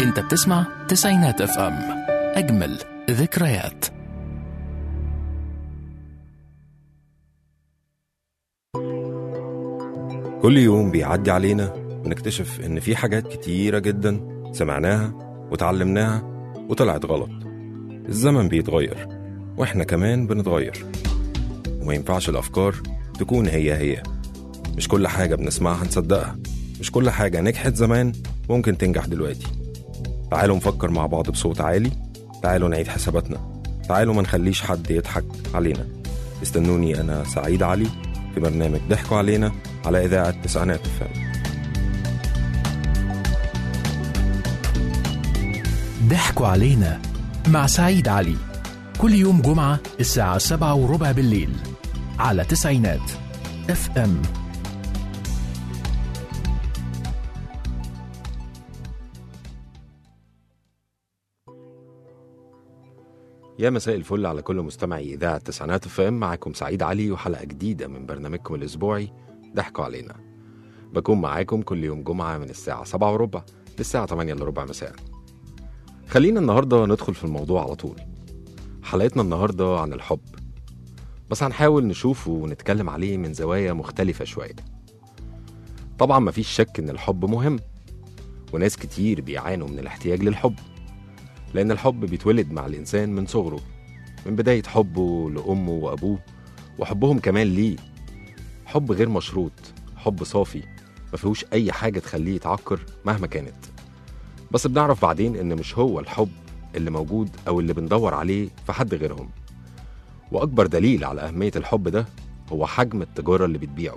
انت بتسمع تسعينات اف ام اجمل ذكريات كل يوم بيعدي علينا بنكتشف إن في حاجات كتيرة جدا سمعناها وتعلمناها وطلعت غلط الزمن بيتغير وإحنا كمان بنتغير وما ينفعش الأفكار تكون هي هي مش كل حاجة بنسمعها نصدقها مش كل حاجة نجحت زمان ممكن تنجح دلوقتي تعالوا نفكر مع بعض بصوت عالي تعالوا نعيد حساباتنا تعالوا ما نخليش حد يضحك علينا استنوني أنا سعيد علي في برنامج ضحكوا علينا على إذاعة تسعينات الفم ضحكوا علينا مع سعيد علي كل يوم جمعة الساعة سبعة وربع بالليل على تسعينات اف ام يا مساء الفل على كل مستمعي إذاعة تسعينات اف ام معاكم سعيد علي وحلقة جديدة من برنامجكم الأسبوعي ضحكوا علينا بكون معاكم كل يوم جمعة من الساعة سبعة وربع للساعة 8 إلا ربع مساء خلينا النهاردة ندخل في الموضوع على طول حلقتنا النهاردة عن الحب بس هنحاول نشوفه ونتكلم عليه من زوايا مختلفة شوية طبعا مفيش شك إن الحب مهم وناس كتير بيعانوا من الاحتياج للحب لأن الحب بيتولد مع الإنسان من صغره من بداية حبه لأمه وأبوه وحبهم كمان ليه حب غير مشروط حب صافي ما فيهوش أي حاجة تخليه يتعكر مهما كانت بس بنعرف بعدين إن مش هو الحب اللي موجود أو اللي بندور عليه في حد غيرهم وأكبر دليل على أهمية الحب ده هو حجم التجارة اللي بتبيعه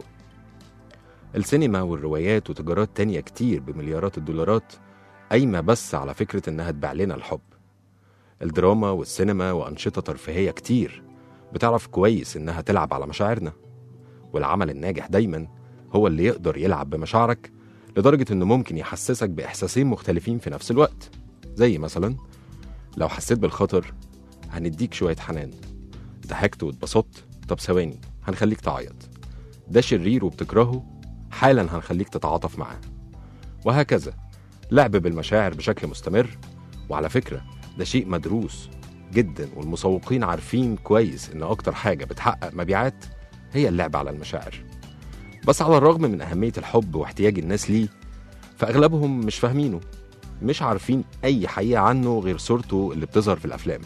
السينما والروايات وتجارات تانية كتير بمليارات الدولارات قايمة بس على فكرة إنها تبيع لنا الحب الدراما والسينما وأنشطة ترفيهية كتير بتعرف كويس إنها تلعب على مشاعرنا والعمل الناجح دايما هو اللي يقدر يلعب بمشاعرك لدرجة إنه ممكن يحسسك بإحساسين مختلفين في نفس الوقت زي مثلا لو حسيت بالخطر هنديك شوية حنان ضحكت واتبسطت طب ثواني هنخليك تعيط ده شرير وبتكرهه حالا هنخليك تتعاطف معاه وهكذا لعب بالمشاعر بشكل مستمر وعلى فكرة ده شيء مدروس جدا والمسوقين عارفين كويس ان اكتر حاجة بتحقق مبيعات هي اللعب على المشاعر بس على الرغم من أهمية الحب واحتياج الناس ليه فأغلبهم مش فاهمينه مش عارفين أي حقيقة عنه غير صورته اللي بتظهر في الأفلام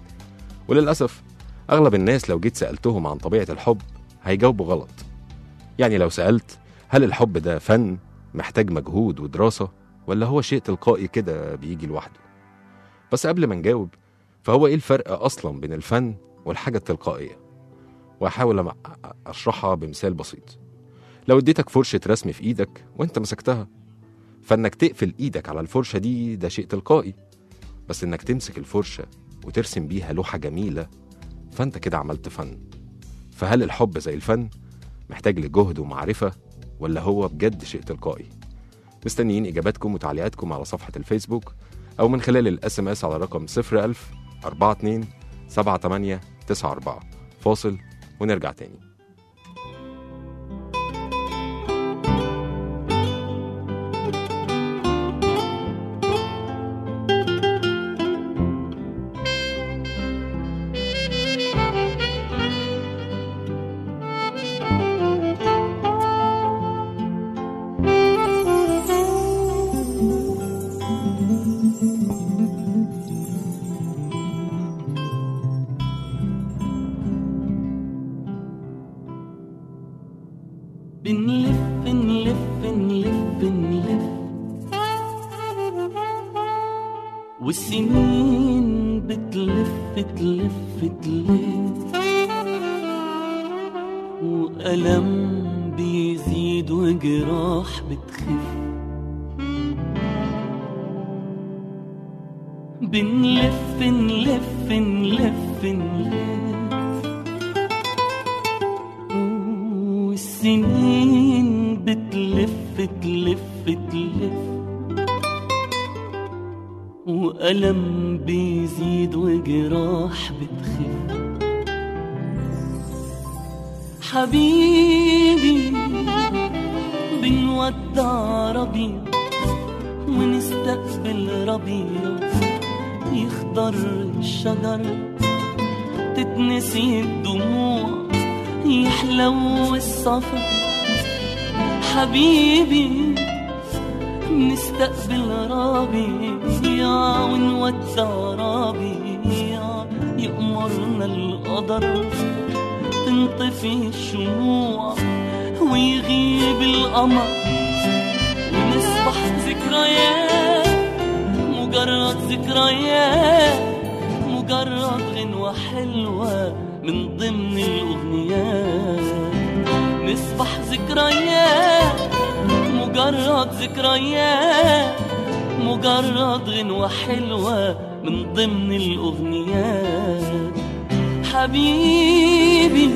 وللأسف أغلب الناس لو جيت سألتهم عن طبيعة الحب هيجاوبوا غلط يعني لو سألت هل الحب ده فن محتاج مجهود ودراسة ولا هو شيء تلقائي كده بيجي لوحده بس قبل ما نجاوب فهو ايه الفرق اصلا بين الفن والحاجة التلقائية وهحاول أم- اشرحها بمثال بسيط لو اديتك فرشة رسم في ايدك وانت مسكتها فانك تقفل ايدك على الفرشة دي ده شيء تلقائي بس انك تمسك الفرشة وترسم بيها لوحة جميلة فانت كده عملت فن فهل الحب زي الفن محتاج لجهد ومعرفة ولا هو بجد شيء تلقائي مستنيين اجاباتكم وتعليقاتكم على صفحه الفيسبوك او من خلال الاس ام اس على رقم 01000 42 78 94 فاصل ونرجع تاني بنلف نلف نلف نلف والسنين بتلف تلف تلف وألم بيزيد وجراح بتخف بنلف نلف نلف نلف والسنين بتلف تلف تلف وألم بيزيد وجراح بتخف حبيبي بنودع ربيع ونستقبل ربيع يخضر الشجر تتنسي الدموع يحلو السفر حبيبي نستقبل ربيع ونودع ربيع يأمرنا القدر تنطفي الشموع ويغيب القمر ونصبح ذكريات مجرد ذكريات مجرد غنوة حلوة من ضمن الأغنيات نصبح ذكريات مجرد ذكريات مجرد غنوة حلوة من ضمن الأغنيات حبيبي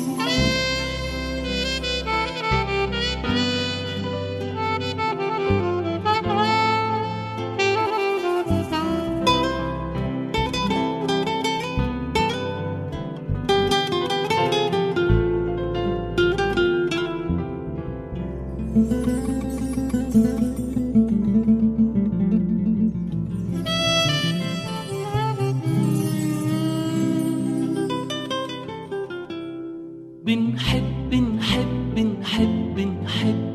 بنحب نحب نحب نحب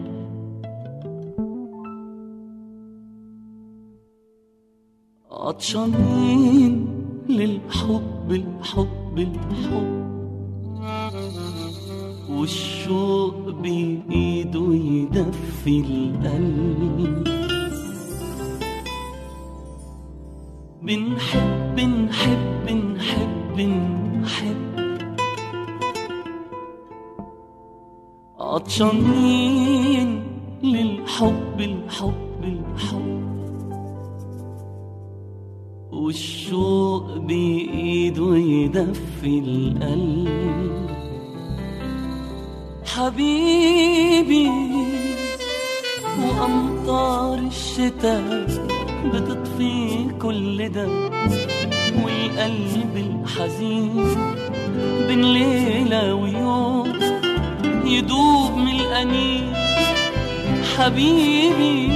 عطشانين للحب الحب الحب والشوق بإيده يدفي القلب بنحب نحب نحب نحب عطشانين للحب الحب الحب والشوق بإيده يدفي القلب حبيبي وأمطار الشتاء بتطفي كل ده والقلب الحزين بين ليلة ويوم يدوب من الأنين حبيبي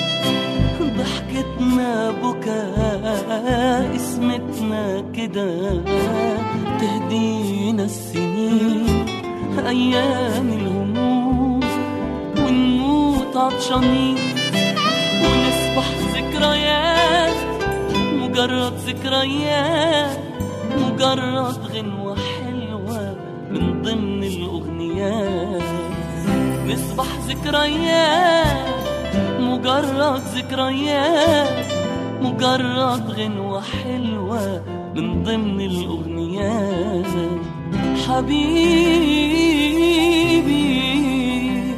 ضحكتنا بكاء اسمتنا كده تهدينا السنين أيام الهموم ونموت عطشانين ونصبح ذكريات مجرد ذكريات مجرد غنوة حلوة من ضمن الأغنيات نصبح ذكريات مجرد ذكريات مجرد غنوة حلوة من ضمن الأغنيات حبيبي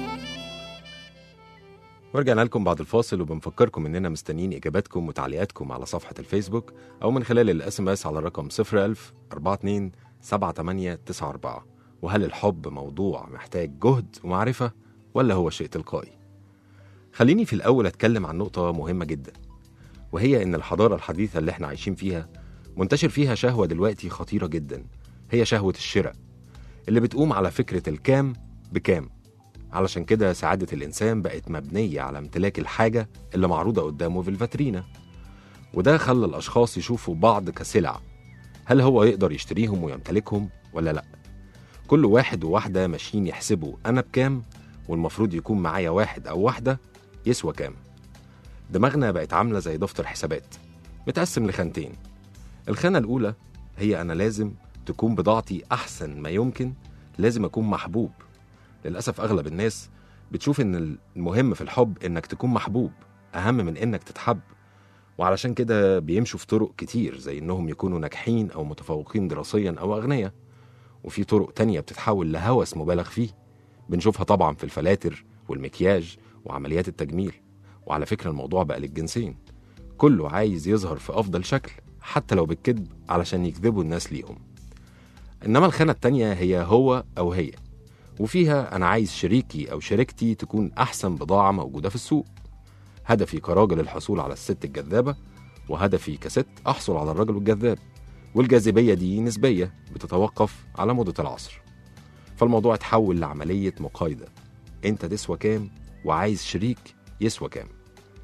ورجعنا لكم بعد الفاصل وبنفكركم اننا مستنيين اجاباتكم وتعليقاتكم على صفحه الفيسبوك او من خلال الاس ام اس على الرقم 01000 42 7894 وهل الحب موضوع محتاج جهد ومعرفه ولا هو شيء تلقائي؟ خليني في الاول اتكلم عن نقطه مهمه جدا وهي ان الحضاره الحديثه اللي احنا عايشين فيها منتشر فيها شهوه دلوقتي خطيره جدا هي شهوه الشراء اللي بتقوم على فكره الكام بكام علشان كده سعادة الإنسان بقت مبنية على امتلاك الحاجة اللي معروضة قدامه في الفاترينا وده خلى الأشخاص يشوفوا بعض كسلع هل هو يقدر يشتريهم ويمتلكهم ولا لأ كل واحد وواحدة ماشيين يحسبوا أنا بكام والمفروض يكون معايا واحد أو واحدة يسوى كام دماغنا بقت عاملة زي دفتر حسابات متقسم لخانتين الخانة الأولى هي أنا لازم تكون بضاعتي أحسن ما يمكن لازم أكون محبوب للأسف أغلب الناس بتشوف إن المهم في الحب إنك تكون محبوب أهم من إنك تتحب وعلشان كده بيمشوا في طرق كتير زي إنهم يكونوا ناجحين أو متفوقين دراسيا أو أغنياء وفي طرق تانية بتتحول لهوس مبالغ فيه بنشوفها طبعا في الفلاتر والمكياج وعمليات التجميل وعلى فكرة الموضوع بقى للجنسين كله عايز يظهر في أفضل شكل حتى لو بالكذب علشان يكذبوا الناس ليهم إنما الخانة التانية هي هو أو هي وفيها أنا عايز شريكي أو شريكتي تكون أحسن بضاعة موجودة في السوق هدفي كراجل الحصول على الست الجذابة وهدفي كست أحصل على الرجل الجذاب والجاذبية دي نسبية بتتوقف على موضة العصر فالموضوع اتحول لعملية مقايضة انت تسوى كام وعايز شريك يسوى كام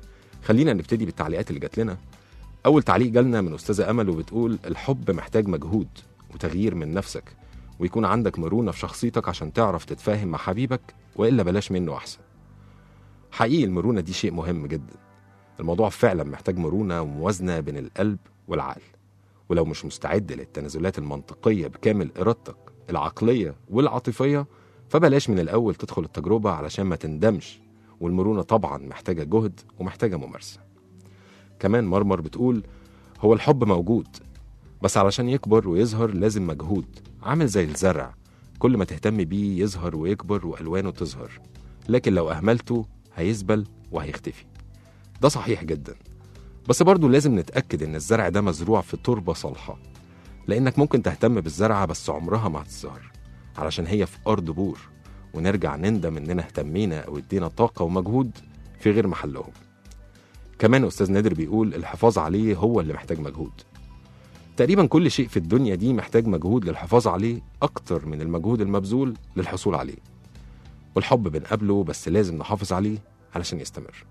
خلينا نبتدي بالتعليقات اللي جات لنا أول تعليق جالنا من أستاذة أمل وبتقول الحب محتاج مجهود وتغيير من نفسك ويكون عندك مرونة في شخصيتك عشان تعرف تتفاهم مع حبيبك وإلا بلاش منه أحسن حقيقي المرونة دي شيء مهم جدا الموضوع فعلا محتاج مرونة وموازنة بين القلب والعقل ولو مش مستعد للتنازلات المنطقية بكامل إرادتك العقلية والعاطفية فبلاش من الأول تدخل التجربة علشان ما تندمش والمرونة طبعا محتاجة جهد ومحتاجة ممارسة كمان مرمر بتقول هو الحب موجود بس علشان يكبر ويظهر لازم مجهود عامل زي الزرع كل ما تهتم بيه يظهر ويكبر وألوانه تظهر لكن لو أهملته هيزبل وهيختفي ده صحيح جدا بس برضه لازم نتأكد إن الزرع ده مزروع في تربة صالحة لأنك ممكن تهتم بالزرعة بس عمرها ما هتظهر علشان هي في أرض بور ونرجع نندم إننا اهتمينا أو ادينا طاقة ومجهود في غير محلهم كمان أستاذ نادر بيقول الحفاظ عليه هو اللي محتاج مجهود تقريبا كل شيء في الدنيا دي محتاج مجهود للحفاظ عليه أكتر من المجهود المبذول للحصول عليه والحب بنقابله بس لازم نحافظ عليه علشان يستمر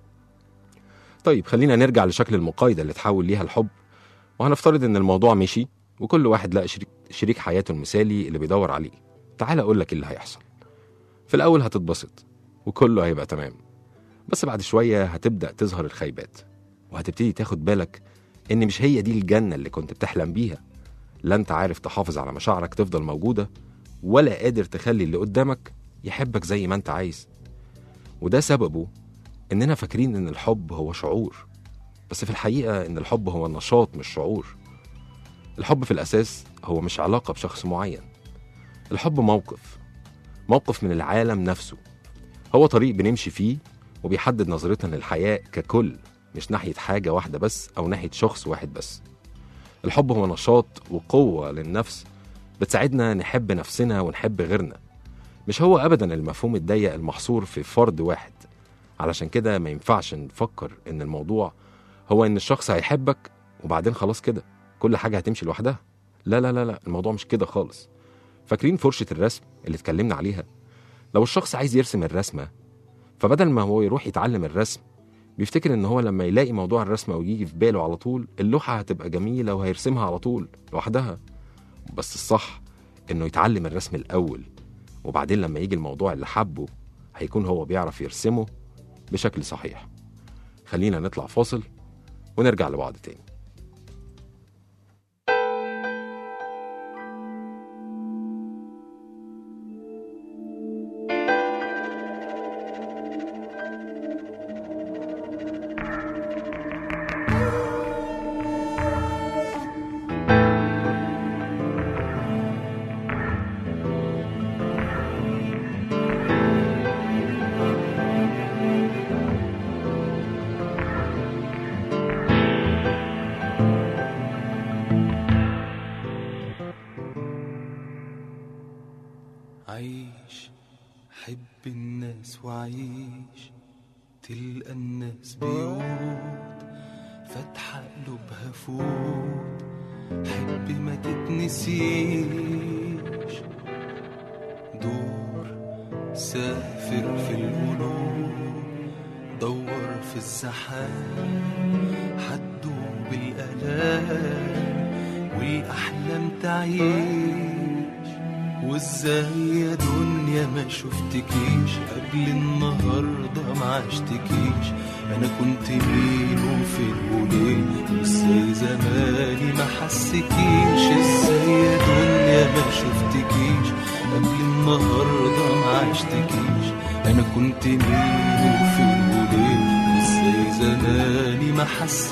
طيب خلينا نرجع لشكل المقايضة اللي تحول ليها الحب وهنفترض إن الموضوع مشي وكل واحد لقى شريك, شريك حياته المثالي اللي بيدور عليه تعال أقول لك اللي هيحصل في الأول هتتبسط وكله هيبقى تمام بس بعد شوية هتبدأ تظهر الخيبات وهتبتدي تاخد بالك إن مش هي دي الجنة اللي كنت بتحلم بيها لا أنت عارف تحافظ على مشاعرك تفضل موجودة ولا قادر تخلي اللي قدامك يحبك زي ما أنت عايز وده سببه إننا فاكرين إن الحب هو شعور بس في الحقيقة إن الحب هو نشاط مش شعور الحب في الأساس هو مش علاقة بشخص معين الحب موقف موقف من العالم نفسه هو طريق بنمشي فيه وبيحدد نظرتنا للحياة ككل مش ناحية حاجة واحدة بس أو ناحية شخص واحد بس الحب هو نشاط وقوة للنفس بتساعدنا نحب نفسنا ونحب غيرنا مش هو أبدا المفهوم الضيق المحصور في فرد واحد علشان كده ما ينفعش نفكر إن الموضوع هو إن الشخص هيحبك وبعدين خلاص كده كل حاجة هتمشي لوحدها لا لا لا لا الموضوع مش كده خالص فاكرين فرشة الرسم اللي اتكلمنا عليها لو الشخص عايز يرسم الرسمة فبدل ما هو يروح يتعلم الرسم بيفتكر ان هو لما يلاقي موضوع الرسمة ويجي في باله على طول اللوحة هتبقى جميلة وهيرسمها على طول لوحدها بس الصح انه يتعلم الرسم الاول وبعدين لما يجي الموضوع اللي حبه هيكون هو بيعرف يرسمه بشكل صحيح خلينا نطلع فاصل ونرجع لبعض تاني عيش حب الناس وعيش تلقى الناس بيوت فاتحة قلوبها فوت حب ما تتنسيش دور سافر في القلوب دور في الزحام حدوب الآلام والأحلام تعيش وازاي يا دنيا ما شفتكيش قبل النهارده ما عشتكيش انا كنت مين وفين وليه وازاي زماني ما حسكيش ازاي يا دنيا ما شفتكيش قبل النهارده ما عشتكيش انا كنت مين وفين وليه وازاي زماني ما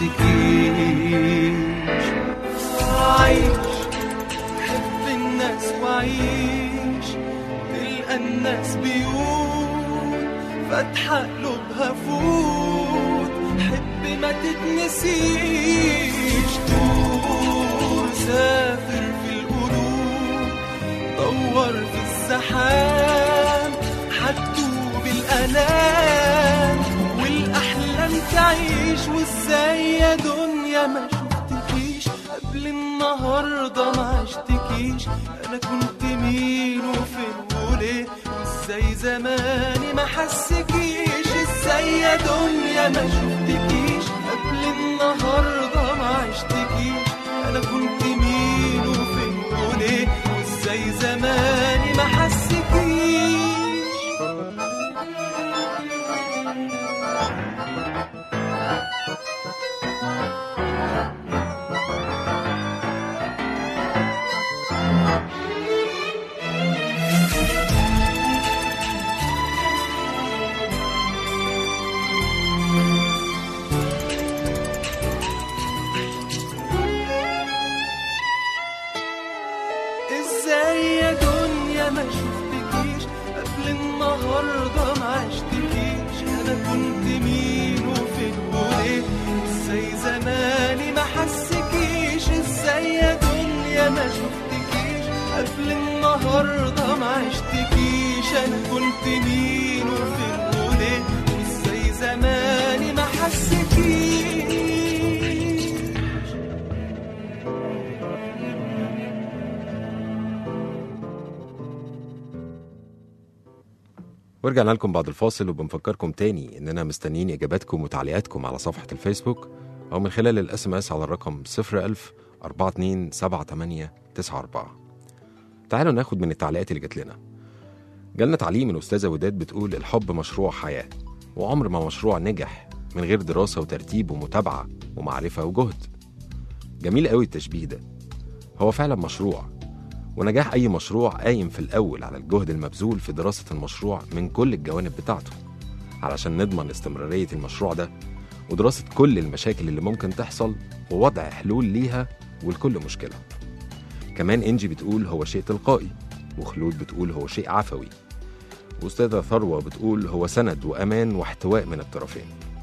حسكيش عايش حب الناس وعيش تلقى الناس بيوت فاتحة قلوبها فوت حب ما تتنسيش دور سافر في القلوب دور في الزحام حتوب الألام والأحلام تعيش وازاي يا دنيا ما شفتكيش قبل النهارده ما عشتكيش انا كنت مين وفين وليه وازاي زماني ما حسكيش ازاي يا دنيا ما شفتكيش انا كنت مين وفين وليه وازاي زماني ما حسيتيش ورجعنا لكم بعد الفاصل وبنفكركم تاني اننا مستنيين اجاباتكم وتعليقاتكم على صفحه الفيسبوك او من خلال الاس ام اس على الرقم 01000 427894 تعالوا ناخد من التعليقات اللي جات لنا جالنا تعليق من استاذه وداد بتقول الحب مشروع حياه وعمر ما مشروع نجح من غير دراسه وترتيب ومتابعه ومعرفه وجهد جميل قوي التشبيه ده هو فعلا مشروع ونجاح أي مشروع قايم في الأول على الجهد المبذول في دراسة المشروع من كل الجوانب بتاعته علشان نضمن استمرارية المشروع ده ودراسة كل المشاكل اللي ممكن تحصل ووضع حلول ليها ولكل مشكلة كمان إنجي بتقول هو شيء تلقائي وخلود بتقول هو شيء عفوي وأستاذة ثروة بتقول هو سند وأمان واحتواء من الطرفين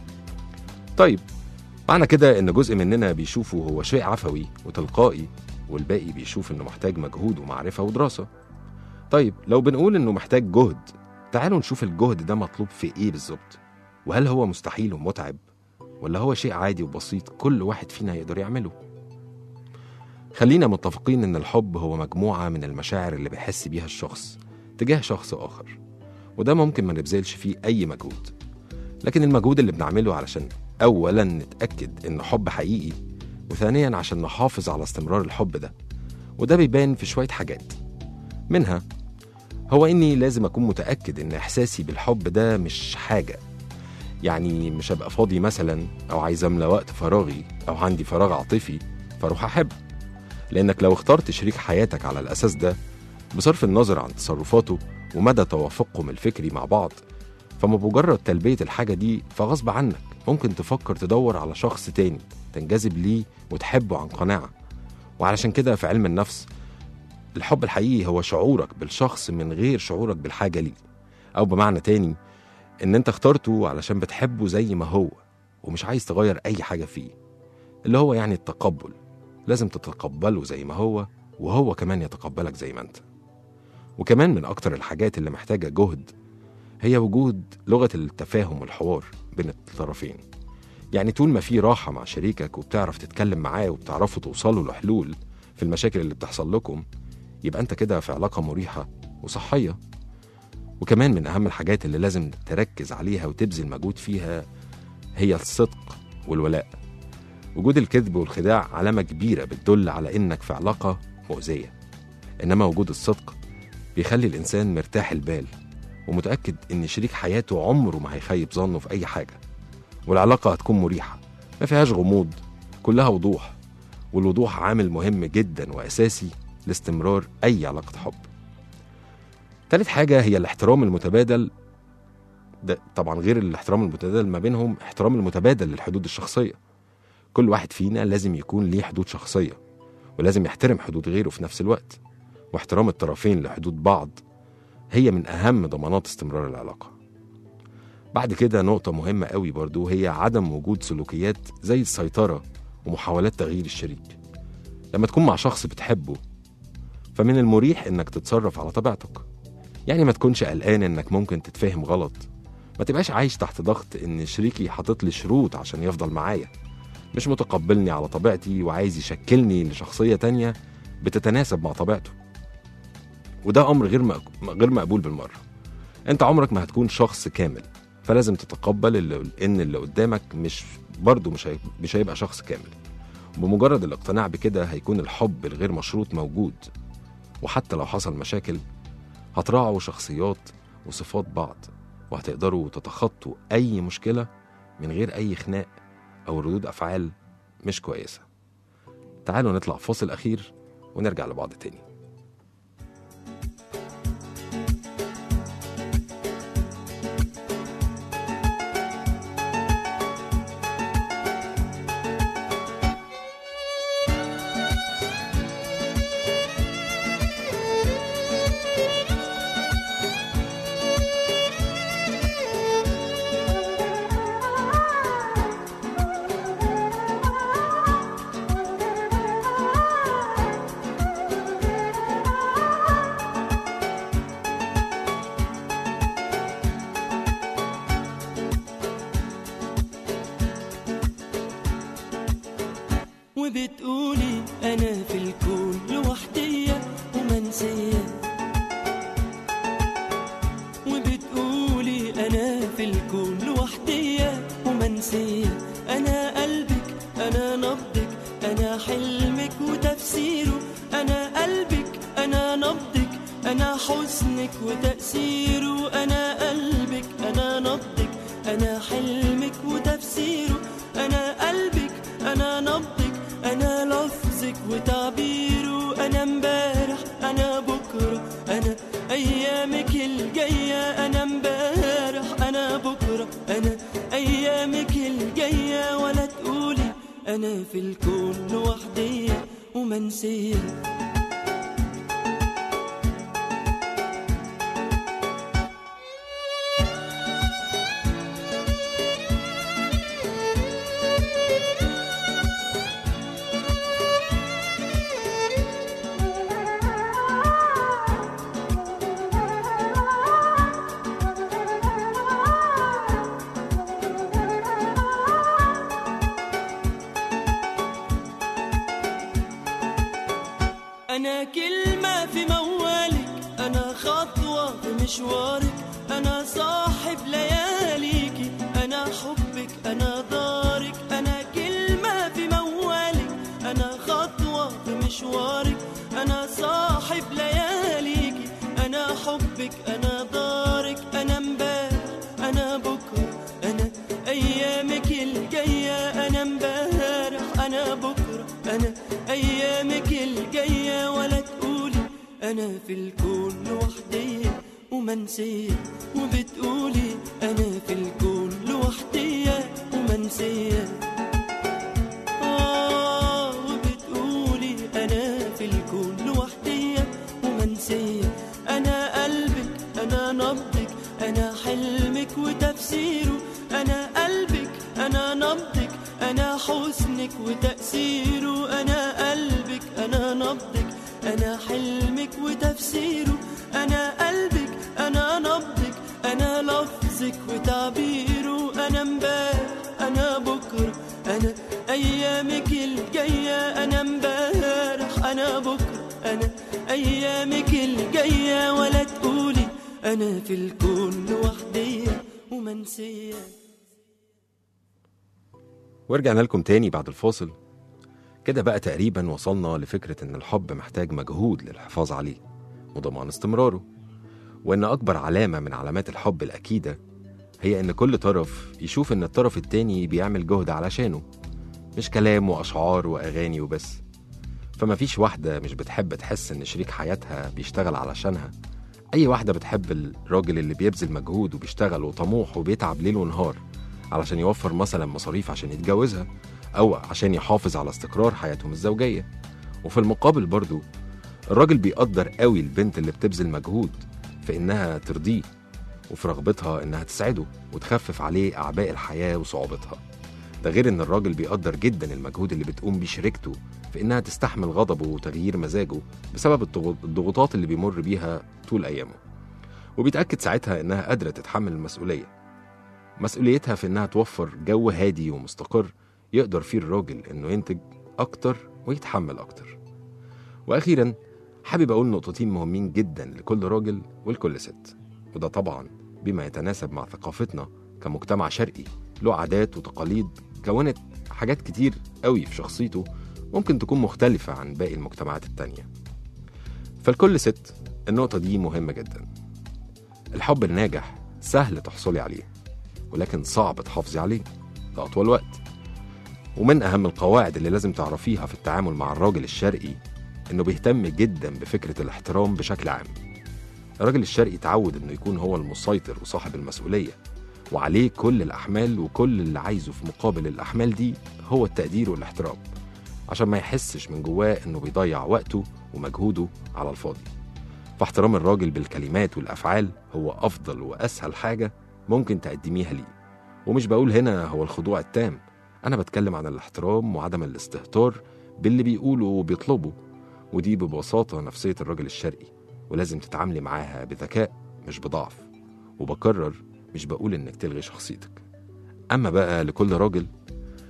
طيب معنى كده إن جزء مننا بيشوفه هو شيء عفوي وتلقائي والباقي بيشوف إنه محتاج مجهود ومعرفة ودراسة طيب لو بنقول إنه محتاج جهد تعالوا نشوف الجهد ده مطلوب في إيه بالظبط وهل هو مستحيل ومتعب ولا هو شيء عادي وبسيط كل واحد فينا يقدر يعمله خلينا متفقين إن الحب هو مجموعة من المشاعر اللي بيحس بيها الشخص تجاه شخص آخر وده ممكن ما نبذلش فيه أي مجهود لكن المجهود اللي بنعمله علشان أولا نتأكد إن حب حقيقي وثانيا عشان نحافظ على استمرار الحب ده وده بيبان في شوية حاجات منها هو إني لازم أكون متأكد إن إحساسي بالحب ده مش حاجة يعني مش هبقى فاضي مثلا أو عايز أملى وقت فراغي أو عندي فراغ عاطفي فاروح أحب لأنك لو اخترت شريك حياتك على الأساس ده بصرف النظر عن تصرفاته ومدى توافقكم الفكري مع بعض فما بمجرد تلبية الحاجة دي فغصب عنك ممكن تفكر تدور على شخص تاني تنجذب ليه وتحبه عن قناعة وعلشان كده في علم النفس الحب الحقيقي هو شعورك بالشخص من غير شعورك بالحاجة ليه أو بمعنى تاني إن أنت اخترته علشان بتحبه زي ما هو ومش عايز تغير أي حاجة فيه اللي هو يعني التقبل لازم تتقبله زي ما هو وهو كمان يتقبلك زي ما أنت وكمان من أكتر الحاجات اللي محتاجة جهد هي وجود لغة التفاهم والحوار بين الطرفين يعني طول ما في راحة مع شريكك وبتعرف تتكلم معاه وبتعرفوا توصلوا لحلول في المشاكل اللي بتحصل لكم يبقى انت كده في علاقة مريحة وصحية وكمان من أهم الحاجات اللي لازم تركز عليها وتبذل مجهود فيها هي الصدق والولاء وجود الكذب والخداع علامة كبيرة بتدل على إنك في علاقة مؤذية إنما وجود الصدق بيخلي الإنسان مرتاح البال ومتأكد إن شريك حياته عمره ما هيخيب ظنه في أي حاجة والعلاقة هتكون مريحة ما فيهاش غموض كلها وضوح والوضوح عامل مهم جدا وأساسي لاستمرار أي علاقة حب تالت حاجة هي الاحترام المتبادل ده طبعا غير الاحترام المتبادل ما بينهم احترام المتبادل للحدود الشخصية كل واحد فينا لازم يكون ليه حدود شخصية ولازم يحترم حدود غيره في نفس الوقت واحترام الطرفين لحدود بعض هي من أهم ضمانات استمرار العلاقة بعد كده نقطة مهمة قوي برضو هي عدم وجود سلوكيات زي السيطرة ومحاولات تغيير الشريك لما تكون مع شخص بتحبه فمن المريح انك تتصرف على طبيعتك يعني ما تكونش قلقان انك ممكن تتفهم غلط ما تبقاش عايش تحت ضغط ان شريكي حاطط لي شروط عشان يفضل معايا مش متقبلني على طبيعتي وعايز يشكلني لشخصية تانية بتتناسب مع طبيعته وده امر غير مق- غير مقبول بالمره انت عمرك ما هتكون شخص كامل فلازم تتقبل اللي ان اللي قدامك مش برضه مش هي- مش هيبقى شخص كامل بمجرد الاقتناع بكده هيكون الحب الغير مشروط موجود وحتى لو حصل مشاكل هتراعوا شخصيات وصفات بعض وهتقدروا تتخطوا اي مشكله من غير اي خناق او ردود افعال مش كويسه تعالوا نطلع فاصل اخير ونرجع لبعض تاني وبتقولي انا في الكون لوحدية ومنسية وبتقولي انا في الكون لوحدية ومنسية انا قلبك انا نبضك انا حلمك وتفسيره انا قلبك انا نبضك انا حزنك وتأثيره انا قلبك انا نبضك انا حلمك وتفسيره انا قلبك انا نبضك انا لفظك وتعبيره انا امبارح انا بكره انا ايامك الجايه انا امبارح انا بكره انا ايامك الجايه ولا تقولي انا في الكون لوحدي ومنسيه أنا كلمة في موالك أنا خطوة في مشوارك أنا صاحب لياليكي أنا حبك أنا دارك أنا كلمة في موالك أنا خطوة في مشوارك أنا صاحب لياليكي أنا حبك أنا دارك أنا امبارح أنا بكرة أنا أيامك الجاية أنا امبارح أنا بكرة أنا أيامك الجاية ولا تقولي أنا في الكون لوحدي ومنسية وبتقولي أنا في الكون لوحدي ومنسية آه وبتقولي أنا في الكون لوحدي ومنسية أنا قلبك أنا نبضك أنا حلمك وتفسيره أنا قلبك أنا نبضك أنا حزنك وتأثيره أنا قلبك أنا نبضك أنا حلمك وتفسيره أنا قلبك أنا نبضك أنا لفظك وتعبيره أنا امبارح أنا بكرة أنا أيامك الجاية أنا امبارح أنا بكرة أنا أيامك الجاية ولا تقولي أنا في الكون لوحدي ومنسية ورجعنا لكم تاني بعد الفاصل كده بقى تقريبا وصلنا لفكرة إن الحب محتاج مجهود للحفاظ عليه وضمان استمراره وإن أكبر علامة من علامات الحب الأكيدة هي إن كل طرف يشوف إن الطرف التاني بيعمل جهد علشانه مش كلام وأشعار وأغاني وبس فما فيش واحدة مش بتحب تحس إن شريك حياتها بيشتغل علشانها أي واحدة بتحب الراجل اللي بيبذل مجهود وبيشتغل وطموح وبيتعب ليل ونهار علشان يوفر مثلا مصاريف عشان يتجوزها أو عشان يحافظ على استقرار حياتهم الزوجية وفي المقابل برضو الراجل بيقدر قوي البنت اللي بتبذل مجهود في إنها ترضيه وفي رغبتها إنها تسعده وتخفف عليه أعباء الحياة وصعوبتها ده غير إن الراجل بيقدر جدا المجهود اللي بتقوم بيه شريكته في إنها تستحمل غضبه وتغيير مزاجه بسبب الضغط- الضغوطات اللي بيمر بيها طول أيامه وبيتأكد ساعتها إنها قادرة تتحمل المسؤولية مسؤوليتها في إنها توفر جو هادي ومستقر يقدر فيه الراجل إنه ينتج أكتر ويتحمل أكتر وأخيرا حابب أقول نقطتين مهمين جدا لكل راجل ولكل ست وده طبعا بما يتناسب مع ثقافتنا كمجتمع شرقي له عادات وتقاليد كونت حاجات كتير قوي في شخصيته ممكن تكون مختلفة عن باقي المجتمعات التانية فالكل ست النقطة دي مهمة جدا الحب الناجح سهل تحصلي عليه ولكن صعب تحافظي عليه لأطول وقت ومن أهم القواعد اللي لازم تعرفيها في التعامل مع الراجل الشرقي إنه بيهتم جدا بفكرة الاحترام بشكل عام الراجل الشرقي اتعود إنه يكون هو المسيطر وصاحب المسؤولية وعليه كل الأحمال وكل اللي عايزه في مقابل الأحمال دي هو التقدير والاحترام عشان ما يحسش من جواه إنه بيضيع وقته ومجهوده على الفاضي فاحترام الراجل بالكلمات والأفعال هو أفضل وأسهل حاجة ممكن تقدميها ليه ومش بقول هنا هو الخضوع التام أنا بتكلم عن الاحترام وعدم الاستهتار باللي بيقوله وبيطلبه ودي ببساطة نفسية الراجل الشرقي ولازم تتعاملي معاها بذكاء مش بضعف وبكرر مش بقول إنك تلغي شخصيتك أما بقى لكل راجل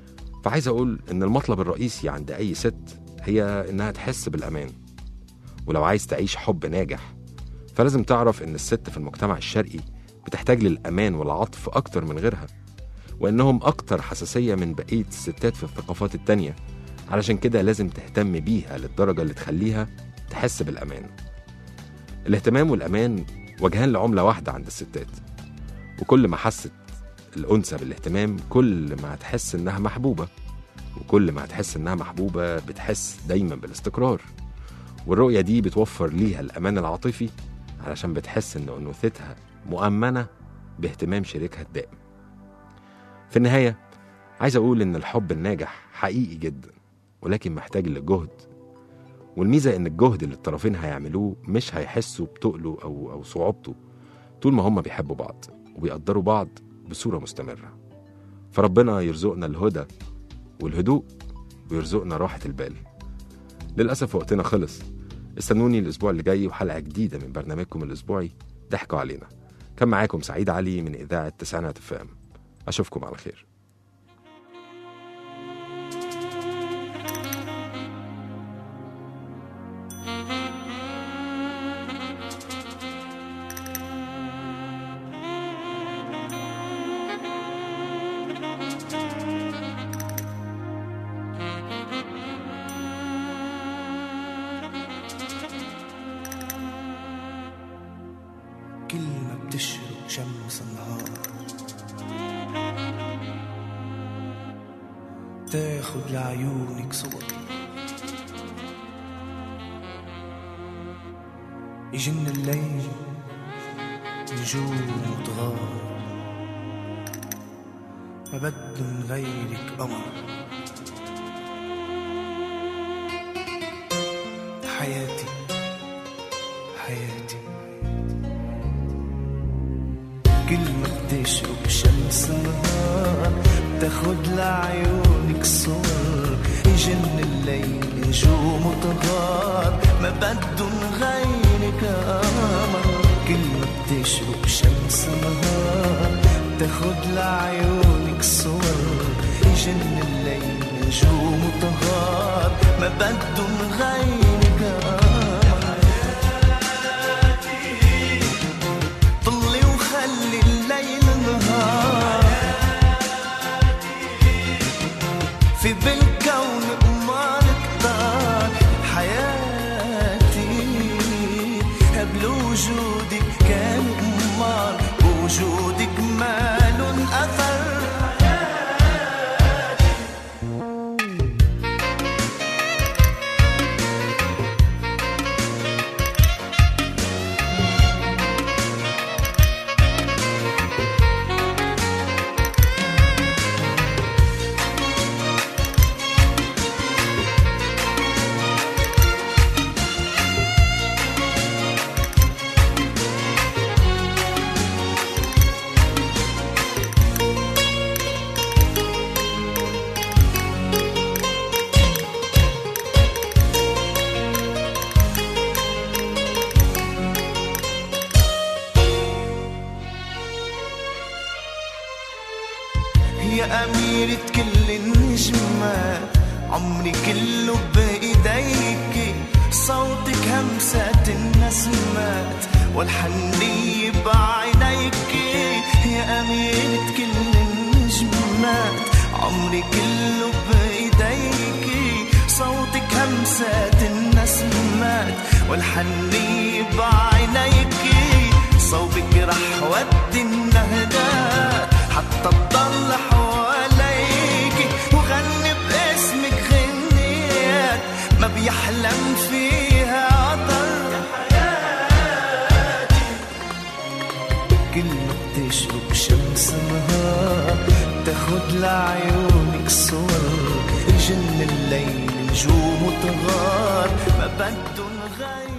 فعايز أقول إن المطلب الرئيسي عند أي ست هي إنها تحس بالأمان ولو عايز تعيش حب ناجح فلازم تعرف إن الست في المجتمع الشرقي بتحتاج للأمان والعطف أكتر من غيرها وإنهم أكتر حساسية من بقية الستات في الثقافات التانية علشان كده لازم تهتم بيها للدرجة اللي تخليها تحس بالأمان الاهتمام والأمان وجهان لعملة واحدة عند الستات وكل ما حست الأنثى بالاهتمام كل ما هتحس إنها محبوبة وكل ما هتحس إنها محبوبة بتحس دايما بالاستقرار والرؤية دي بتوفر ليها الأمان العاطفي علشان بتحس إن أنوثتها مؤمنة باهتمام شريكها الدائم في النهاية عايز أقول إن الحب الناجح حقيقي جدا ولكن محتاج لجهد والميزة إن الجهد اللي الطرفين هيعملوه مش هيحسوا بتقله أو أو صعوبته طول ما هما بيحبوا بعض وبيقدروا بعض بصورة مستمرة فربنا يرزقنا الهدى والهدوء ويرزقنا راحة البال للأسف وقتنا خلص استنوني الأسبوع اللي جاي وحلقة جديدة من برنامجكم الأسبوعي ضحكوا علينا كان معاكم سعيد علي من إذاعة تسعينات فام أشوفكم على خير كل ما بتشرق شمس النهار تاخد لعيونك صور يجن الليل نجوم وتغار ما بدن غيرك قمر حياتي حياتي كل ما بتشرق شمس النهار تاخد لعيونك صور يجن الليل نجوم وتغار ما بدن غيرك قمر كل ما بتشرق شمس النهار تاخد لعيونك صور يجن الليل نجوم وتغار ما بدن غيرك قمر طلي وخلي الليل نهار في بالكون قمار كتار حياتي قبل وجودك كان قمار بوجودك مال أثر يا أميرة كل النجمات عمري كله بإيديك صوتك همسات النسمات والحنية بعينيك يا أميرة كل النجمات عمري كله بإيديك صوتك همسات النسمات والحنية بعينيك صوبك رح ودي النهدات حتى تضل حواليك وغني باسمك غنيات ما بيحلم فيها عطر كل ما بتشرق شمس نهار تاخد لعيونك صور يجن الليل نجوم وتغار ما بدن غير